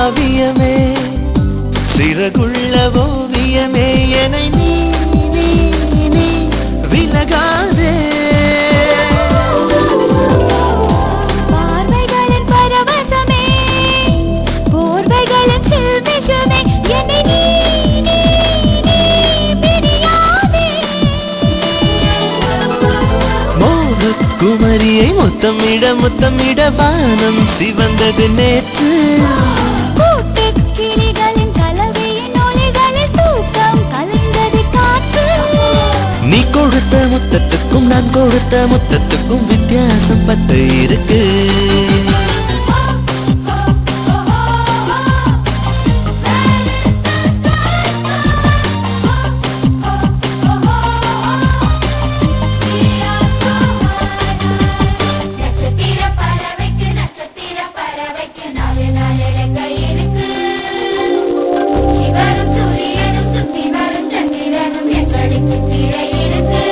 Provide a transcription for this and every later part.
காவியமே சிறகுள்ள ஓவியமே என நீ நீ நீ விலகாதே பார்வைகளின் பரவசமே போர்வைகளின் சில்மிஷமே என்னை நீ நீ நீ பிரியாதே மோகக் குமரியை முத்தமிட முத்தமிட வானம் சிவந்தது நேற்று கூட்டுக் கிளிகளின் கலவையின் ஒலிகளில் தூக்கம் கலைந்தது காற்று நீ கொடுத்த முத்தத்துக்கும் நான் கொடுத்த முத்தத்துக்கும் வித்தியாசம் பத்து இருக்கு நட்சத்திர பறவைக்கு நட்சத்திர பறவைக்கு நாலு நாலு ரெக்கை இருக்கு உச்சி வரும் சூரியனும் சுத்தி வரும் சந்திரனும் எங்களுக்கு கீழே இருக்கு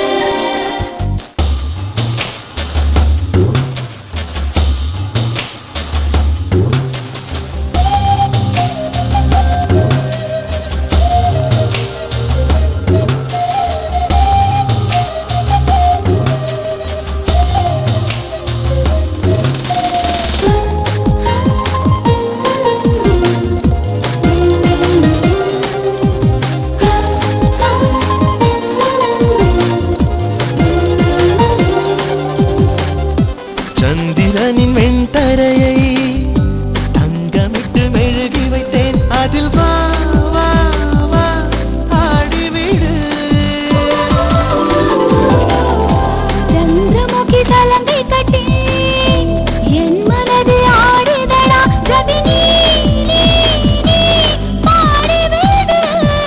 சந்திரனின் வெண்தரையை தங்கமிட்டு மெழுகி வைத்தேன் அதில் வா வா வா ஆடிவிடு சந்திரமுகி சலங்கை கட்டி என் மனது ஆடுதடா ஜதி நீ நீ நீ பாடிவிடு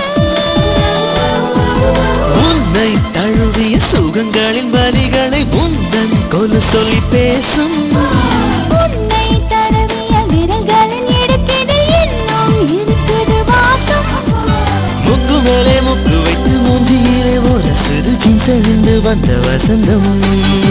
உன்னை தழுவிய சுகங்களின் வரிகளை உந்தன் கொலு சொல்லி பேசும் உன்னை தடவிய விரல்களின் இடுக்கினில் இன்னும் இருக்குது வாசம் முக்கு மேலே முக்கு வைத்து மூஞ்சியிலே ஒரு சிறு ஜீன்ஸ் எழுந்து வந்த வசந்தம்